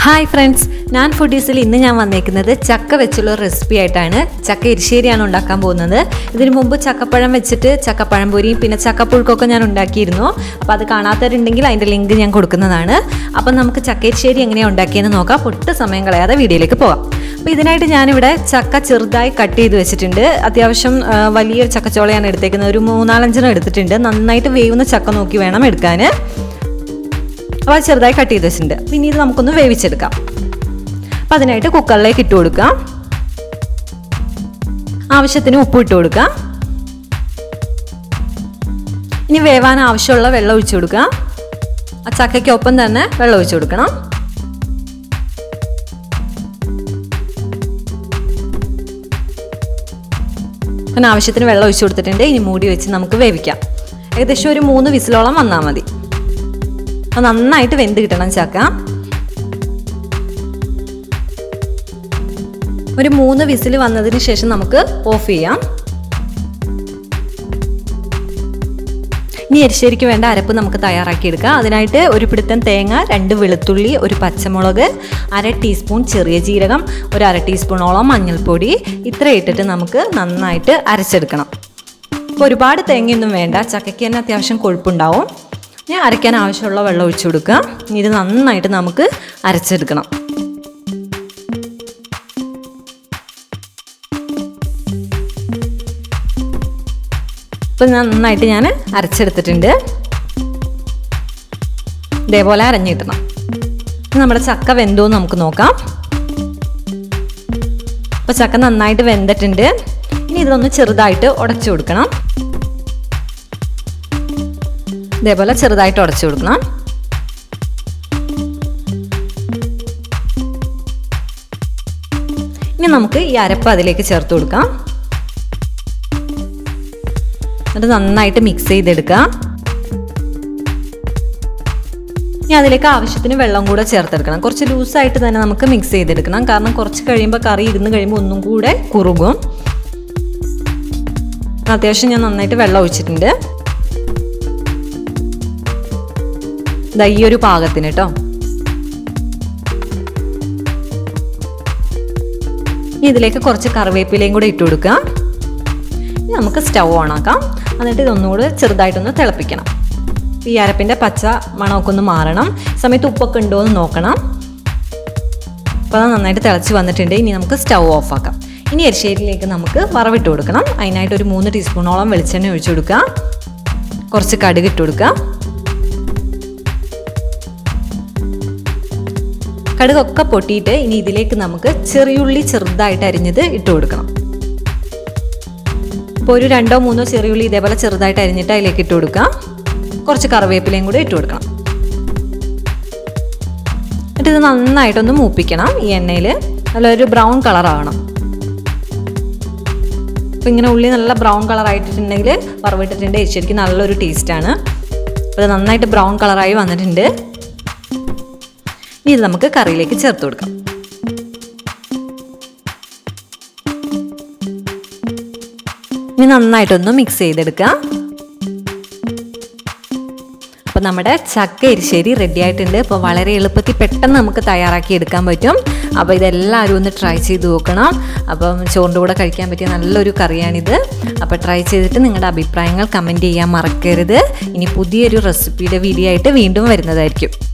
hi friends ഞാൻ ഫുഡീസിൽ ഇന്ന് ഞാൻ വന്നേക്കുന്നത് ചക്ക വെച്ചുള്ള റെസിപ്പി ആയിട്ടാണ് ചക്ക എരിശ്ശേരിയാണ് ഉണ്ടാക്കാൻ പോകുന്നത് ഇതിനു മുമ്പ് ചക്കപ്പഴം വെച്ചിട്ട് ചക്കപ്പഴം പൊരിയും പിന്നെ ചക്കപ്പുഴുക്കൊക്കെ ഞാൻ ഉണ്ടാക്കിയിരുന്നു അപ്പോൾ അത് കാണാത്തവരുണ്ടെങ്കിൽ അതിൻ്റെ ലിങ്ക് ഞാൻ കൊടുക്കുന്നതാണ് അപ്പം നമുക്ക് ചക്ക എരിശ്ശേരി എങ്ങനെയാണ് ഉണ്ടാക്കിയെന്ന് നോക്കാം ഒട്ടും സമയം കളയാതെ വീഡിയോയിലേക്ക് പോകാം അപ്പോൾ ഇതിനായിട്ട് ഞാനിവിടെ ചക്ക ചെറുതായി കട്ട് ചെയ്ത് വെച്ചിട്ടുണ്ട് അത്യാവശ്യം ആ, വലിയൊരു ചക്കച്ചോളയാണ് എടുത്തേക്കുന്നത് ഒരു മൂന്നാലഞ്ചെണ്ണം എടുത്തിട്ടുണ്ട് നന്നായിട്ട് വേവുന്ന ചക്ക നോക്കി വേണം എടുക്കാൻ അപ്പോൾ അത് ചെറുതായി കട്ട് ചെയ്ത് വെച്ചിട്ടുണ്ട് പിന്നെ ഇത് നമുക്കൊന്ന് വേവിച്ചെടുക്കാം അപ്പം അതിനായിട്ട് കുക്കറിലേക്ക് ഇട്ട് കൊടുക്കാം ആവശ്യത്തിന് ഉപ്പ് ഇട്ട് കൊടുക്കാം ഇനി വേവാൻ ആവശ്യമുള്ള വെള്ളം ഒഴിച്ചു കൊടുക്കാം ആ ചക്കയ്ക്കൊപ്പം തന്നെ വെള്ളം ഒഴിച്ചു കൊടുക്കണം അങ്ങനെ ആവശ്യത്തിന് വെള്ളം ഒഴിച്ചു കൊടുത്തിട്ടുണ്ട് ഇനി മൂടി വെച്ച് നമുക്ക് വേവിക്കാം ഏകദേശം ഒരു മൂന്ന് വിസിലോളം വന്നാൽ മതി അത് നന്നായിട്ട് വെന്ത് കിട്ടണം ചക്ക ഒരു മൂന്ന് വിസിൽ വന്നതിന് ശേഷം നമുക്ക് ഓഫ് ചെയ്യാം ഇനി എരിശ്ശേരിക്ക് വേണ്ട അരപ്പ് നമുക്ക് തയ്യാറാക്കിയെടുക്കാം അതിനായിട്ട് ഒരു പിടുത്തം തേങ്ങ രണ്ട് വെളുത്തുള്ളി ഒരു പച്ചമുളക് അര ടീസ്പൂൺ ചെറിയ ജീരകം ഒരു അര ടീസ്പൂണോളം മഞ്ഞൾപ്പൊടി ഇത്ര ഇട്ടിട്ട് നമുക്ക് നന്നായിട്ട് അരച്ചെടുക്കണം അപ്പോൾ ഒരുപാട് തേങ്ങയൊന്നും വേണ്ട ചക്കയ്ക്ക് തന്നെ അത്യാവശ്യം കൊഴുപ്പുണ്ടാവും ഞാൻ അരയ്ക്കാൻ ആവശ്യമുള്ള വെള്ളം ഒഴിച്ചു കൊടുക്കുക ഇനി ഇത് നന്നായിട്ട് നമുക്ക് അരച്ചെടുക്കണം ഇപ്പം നന്നായിട്ട് ഞാൻ അരച്ചെടുത്തിട്ടുണ്ട് ഇതേപോലെ അരഞ്ഞു കിട്ടണം ഇനി നമ്മുടെ ചക്ക വെന്തോ എന്ന് നമുക്ക് നോക്കാം അപ്പോൾ ചക്ക നന്നായിട്ട് വെന്തിട്ടുണ്ട് ഇനി ഇതൊന്ന് ചെറുതായിട്ട് ഉടച്ചു കൊടുക്കണം ഇതേപോലെ ചെറുതായിട്ട് ഉടച്ചു കൊടുക്കണം ഇനി നമുക്ക് ഈ അരപ്പ് അതിലേക്ക് ചേർത്ത് കൊടുക്കാം എന്നിട്ട് നന്നായിട്ട് മിക്സ് ചെയ്തെടുക്കാം ഇനി അതിലേക്ക് ആവശ്യത്തിന് വെള്ളം കൂടെ ചേർത്തെടുക്കണം കുറച്ച് ലൂസായിട്ട് തന്നെ നമുക്ക് മിക്സ് ചെയ്തെടുക്കണം കാരണം കുറച്ച് കഴിയുമ്പോൾ കറി ഇരുന്ന് കഴിയുമ്പോൾ ഒന്നും കൂടെ കുറുകും അത്യാവശ്യം ഞാൻ നന്നായിട്ട് വെള്ളം ഒഴിച്ചിട്ടുണ്ട് ഇതാ ഈ ഒരു പാകത്തിന് കേട്ടോ ഇനി ഇതിലേക്ക് കുറച്ച് കറിവേപ്പിലയും കൂടെ ഇട്ട് കൊടുക്കുക ഇനി നമുക്ക് സ്റ്റൗ ഓൺ ആക്കാം എന്നിട്ട് ഇതൊന്നുകൂടെ ചെറുതായിട്ടൊന്ന് തിളപ്പിക്കണം ഈ അരപ്പിൻ്റെ പച്ച മണമൊക്കെ ഒന്ന് മാറണം സമയത്ത് ഉപ്പൊക്കെ ഉണ്ടോ എന്ന് നോക്കണം അപ്പോൾ അത് നന്നായിട്ട് തിളച്ച് വന്നിട്ടുണ്ട് ഇനി നമുക്ക് സ്റ്റൗ ഓഫ് ആക്കാം ഇനി എരിശ്ശേരിയിലേക്ക് നമുക്ക് വറവിട്ട് കൊടുക്കണം അതിനായിട്ട് ഒരു മൂന്ന് ടീസ്പൂണോളം വെളിച്ചെണ്ണ ഒഴിച്ചു കൊടുക്കുക കുറച്ച് കടുക് ഇട്ട് കൊടുക്കുക കടുകൊക്കെ പൊട്ടിയിട്ട് ഇനി ഇതിലേക്ക് നമുക്ക് ചെറിയുള്ളി ചെറുതായിട്ട് അരിഞ്ഞത് ഇട്ട് കൊടുക്കണം ഇപ്പോൾ ഒരു രണ്ടോ മൂന്നോ ചെറിയുള്ളി ഇതേപോലെ ചെറുതായിട്ട് അരിഞ്ഞിട്ട് അതിലേക്ക് ഇട്ട് കൊടുക്കാം കുറച്ച് കറിവേപ്പിലയും കൂടെ ഇട്ട് കൊടുക്കണം എന്നിട്ട് ഇത് നന്നായിട്ടൊന്ന് മൂപ്പിക്കണം ഈ എണ്ണയിൽ നല്ലൊരു ബ്രൗൺ കളർ ആവണം അപ്പോൾ ഇങ്ങനെ ഉള്ളി നല്ല ബ്രൗൺ കളർ ആയിട്ടുണ്ടെങ്കിൽ വറവിട്ടിട്ടുണ്ട് ശരിക്കും നല്ലൊരു ടേസ്റ്റാണ് അപ്പോൾ ഇത് നന്നായിട്ട് ബ്രൗൺ കളറായി വന്നിട്ടുണ്ട് ഇനി ഇത് നമുക്ക് കറിയിലേക്ക് ചേർത്ത് കൊടുക്കാം ഇനി നന്നായിട്ടൊന്ന് മിക്സ് ചെയ്തെടുക്കാം അപ്പോൾ നമ്മുടെ ചക്ക എരിശ്ശേരി റെഡി ആയിട്ടുണ്ട് അപ്പോൾ വളരെ എളുപ്പത്തിൽ പെട്ടെന്ന് നമുക്ക് തയ്യാറാക്കി എടുക്കാൻ പറ്റും അപ്പോൾ ഇതെല്ലാവരും ഒന്ന് ട്രൈ ചെയ്ത് നോക്കണം അപ്പം ചോറിൻ്റെ കൂടെ കഴിക്കാൻ പറ്റിയ നല്ലൊരു കറിയാണിത് അപ്പോൾ ട്രൈ ചെയ്തിട്ട് നിങ്ങളുടെ അഭിപ്രായങ്ങൾ കമൻറ്റ് ചെയ്യാൻ മറക്കരുത് ഇനി പുതിയൊരു റെസിപ്പിയുടെ വീഡിയോ ആയിട്ട് വീണ്ടും വരുന്നതായിരിക്കും